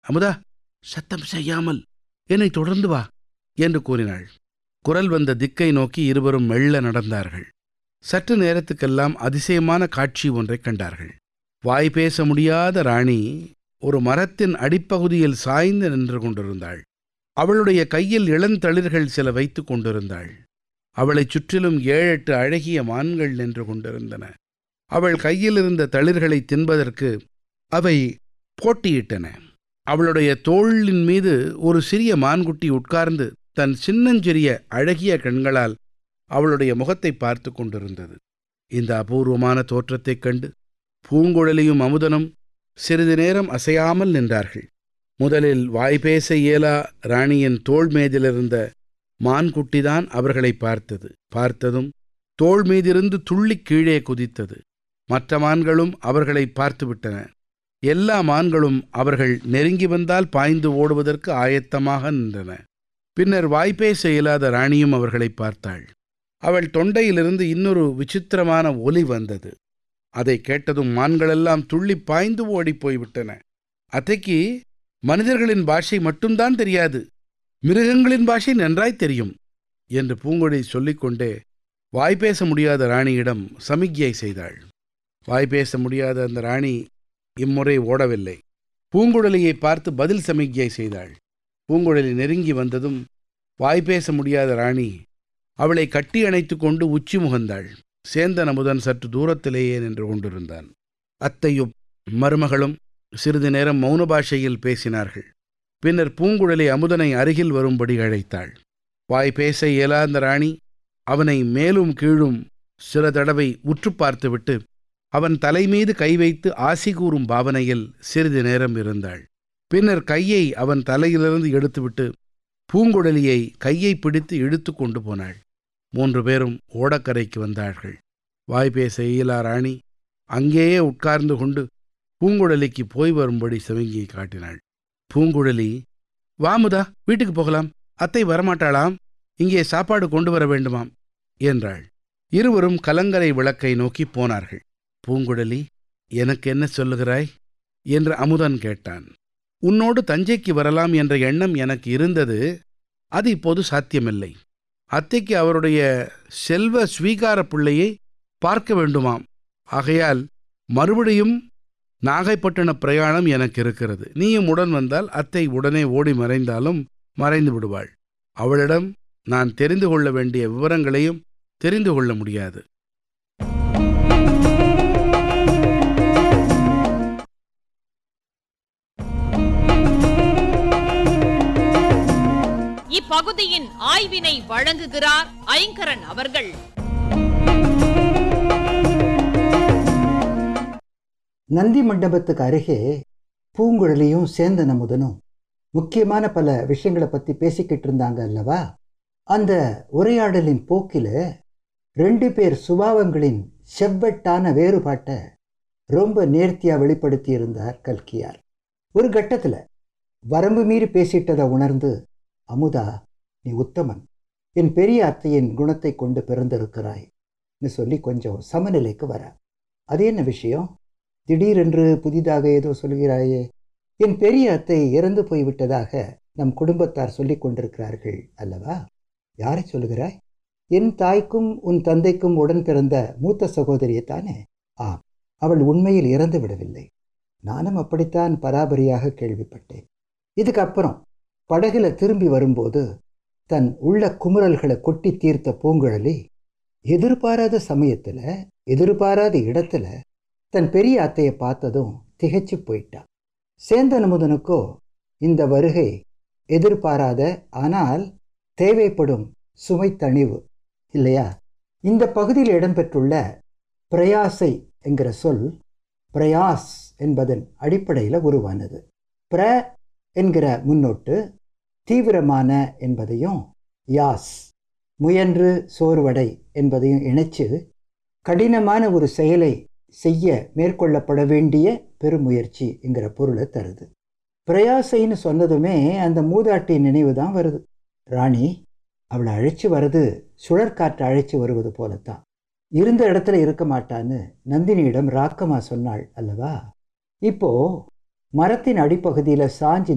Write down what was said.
அமுதா சத்தம் செய்யாமல் என்னை தொடர்ந்து வா என்று கூறினாள் குரல் வந்த திக்கை நோக்கி இருவரும் மெல்ல நடந்தார்கள் சற்று நேரத்துக்கெல்லாம் அதிசயமான காட்சி ஒன்றைக் கண்டார்கள் வாய் பேச முடியாத ராணி ஒரு மரத்தின் அடிப்பகுதியில் சாய்ந்து நின்று கொண்டிருந்தாள் அவளுடைய கையில் இளந்தளிர்கள் சில வைத்துக் கொண்டிருந்தாள் அவளைச் சுற்றிலும் ஏழெட்டு அழகிய மான்கள் நின்று கொண்டிருந்தன அவள் கையில் இருந்த தளிர்களை தின்பதற்கு அவை போட்டியிட்டன அவளுடைய தோளின் மீது ஒரு சிறிய மான்குட்டி உட்கார்ந்து தன் சின்னஞ்சிறிய அழகிய கண்களால் அவளுடைய முகத்தை பார்த்து கொண்டிருந்தது இந்த அபூர்வமான தோற்றத்தைக் கண்டு பூங்குழலியும் அமுதனும் சிறிது நேரம் அசையாமல் நின்றார்கள் முதலில் வாய்பேச இயலா ராணியின் தோள் மேதிலிருந்த மான்குட்டிதான் அவர்களை பார்த்தது பார்த்ததும் தோள் மீதிருந்து துள்ளிக் கீழே குதித்தது மற்ற மான்களும் அவர்களை பார்த்துவிட்டன எல்லா மான்களும் அவர்கள் நெருங்கி வந்தால் பாய்ந்து ஓடுவதற்கு ஆயத்தமாக நின்றன பின்னர் வாய்ப்பேச இயலாத ராணியும் அவர்களை பார்த்தாள் அவள் தொண்டையிலிருந்து இன்னொரு விசித்திரமான ஒலி வந்தது அதை கேட்டதும் மான்களெல்லாம் துள்ளி பாய்ந்து ஓடிப் போய்விட்டன அத்தைக்கு மனிதர்களின் பாஷை மட்டும்தான் தெரியாது மிருகங்களின் பாஷை நன்றாய் தெரியும் என்று பூங்கொழி சொல்லிக்கொண்டே வாய்ப்பேச முடியாத ராணியிடம் சமிக்ஞை செய்தாள் வாய்ப்பேச முடியாத அந்த ராணி இம்முறை ஓடவில்லை பூங்குழலியை பார்த்து பதில் சமிக்ஞை செய்தாள் பூங்குழலி நெருங்கி வந்ததும் வாய்ப்பேச முடியாத ராணி அவளை கட்டி அணைத்து கொண்டு உச்சி முகந்தாள் சேந்தன் அமுதன் சற்று தூரத்திலேயே நின்று கொண்டிருந்தான் அத்தையும் மருமகளும் சிறிது நேரம் மௌன பாஷையில் பேசினார்கள் பின்னர் பூங்குழலி அமுதனை அருகில் வரும்படி அழைத்தாள் வாய் பேச இயலாத ராணி அவனை மேலும் கீழும் சில தடவை உற்று பார்த்துவிட்டு அவன் தலைமீது கை வைத்து ஆசி கூறும் பாவனையில் சிறிது நேரம் இருந்தாள் பின்னர் கையை அவன் தலையிலிருந்து எடுத்துவிட்டு பூங்குழலியை கையை பிடித்து இழுத்து கொண்டு போனாள் மூன்று பேரும் ஓடக்கரைக்கு வந்தார்கள் வாய்ப்பேச இயலா ராணி அங்கேயே உட்கார்ந்து கொண்டு பூங்குழலிக்கு போய் வரும்படி சமிங்கியை காட்டினாள் பூங்குழலி வாமுதா வீட்டுக்கு போகலாம் அத்தை வரமாட்டாளாம் இங்கே சாப்பாடு கொண்டு வர வேண்டுமாம் என்றாள் இருவரும் கலங்கரை விளக்கை நோக்கி போனார்கள் பூங்குழலி எனக்கு என்ன சொல்லுகிறாய் என்று அமுதன் கேட்டான் உன்னோடு தஞ்சைக்கு வரலாம் என்ற எண்ணம் எனக்கு இருந்தது அது இப்போது சாத்தியமில்லை அத்தைக்கு அவருடைய செல்வ ஸ்வீகார பிள்ளையை பார்க்க வேண்டுமாம் ஆகையால் மறுபடியும் நாகைப்பட்டின பிரயாணம் எனக்கு இருக்கிறது நீயும் உடன் வந்தால் அத்தை உடனே ஓடி மறைந்தாலும் மறைந்து விடுவாள் அவளிடம் நான் தெரிந்து கொள்ள வேண்டிய விவரங்களையும் தெரிந்து கொள்ள முடியாது இப்பகுதியின் ஆய்வினை வழங்குகிறார் ஐங்கரன் அவர்கள் நந்தி மண்டபத்துக்கு அருகே பூங்குழலியும் சேந்தன் அமுதனும் முக்கியமான பல விஷயங்களை பற்றி பேசிக்கிட்டு இருந்தாங்க அல்லவா அந்த உரையாடலின் போக்கில் ரெண்டு பேர் சுபாவங்களின் செவ்வட்டான வேறுபாட்டை ரொம்ப நேர்த்தியாக வெளிப்படுத்தி இருந்தார் கல்கியார் ஒரு கட்டத்தில் வரம்பு மீறி பேசிட்டதை உணர்ந்து அமுதா நீ உத்தமன் என் பெரிய அத்தையின் குணத்தை கொண்டு பிறந்திருக்கிறாய் சொல்லி கொஞ்சம் சமநிலைக்கு வர அது என்ன விஷயம் திடீரென்று புதிதாக ஏதோ சொல்கிறாயே என் பெரிய அத்தை இறந்து போய்விட்டதாக நம் குடும்பத்தார் சொல்லிக் கொண்டிருக்கிறார்கள் அல்லவா யாரை சொல்லுகிறாய் என் தாய்க்கும் உன் தந்தைக்கும் உடன் பிறந்த மூத்த சகோதரியை தானே ஆம் அவள் உண்மையில் இறந்து விடவில்லை நானும் அப்படித்தான் பராபரியாக கேள்விப்பட்டேன் இதுக்கப்புறம் படகுல திரும்பி வரும்போது தன் உள்ள குமுறல்களை கொட்டி தீர்த்த பூங்குழலி எதிர்பாராத சமயத்தில் எதிர்பாராத இடத்துல தன் பெரிய அத்தையை பார்த்ததும் திகைச்சு போயிட்டான் சேந்தன் அமுதனுக்கோ இந்த வருகை எதிர்பாராத ஆனால் தேவைப்படும் சுமை தணிவு இல்லையா இந்த பகுதியில் இடம்பெற்றுள்ள பிரயாசை என்கிற சொல் பிரயாஸ் என்பதன் அடிப்படையில் உருவானது பிர என்கிற முன்னோட்டு தீவிரமான என்பதையும் யாஸ் முயன்று சோர்வடை என்பதையும் இணைச்சு கடினமான ஒரு செயலை செய்ய மேற்கொள்ளப்பட வேண்டிய பெருமுயற்சி என்கிற பொருளை தருது பிரயாசைன்னு சொன்னதுமே அந்த மூதாட்டி நினைவு தான் வருது ராணி அவளை அழைச்சி வர்றது சுழற்காற்று அழைச்சி வருவது போலத்தான் இருந்த இடத்துல இருக்க மாட்டான்னு நந்தினியிடம் ராக்கமா சொன்னாள் அல்லவா இப்போ மரத்தின் அடிப்பகுதியில் சாஞ்சி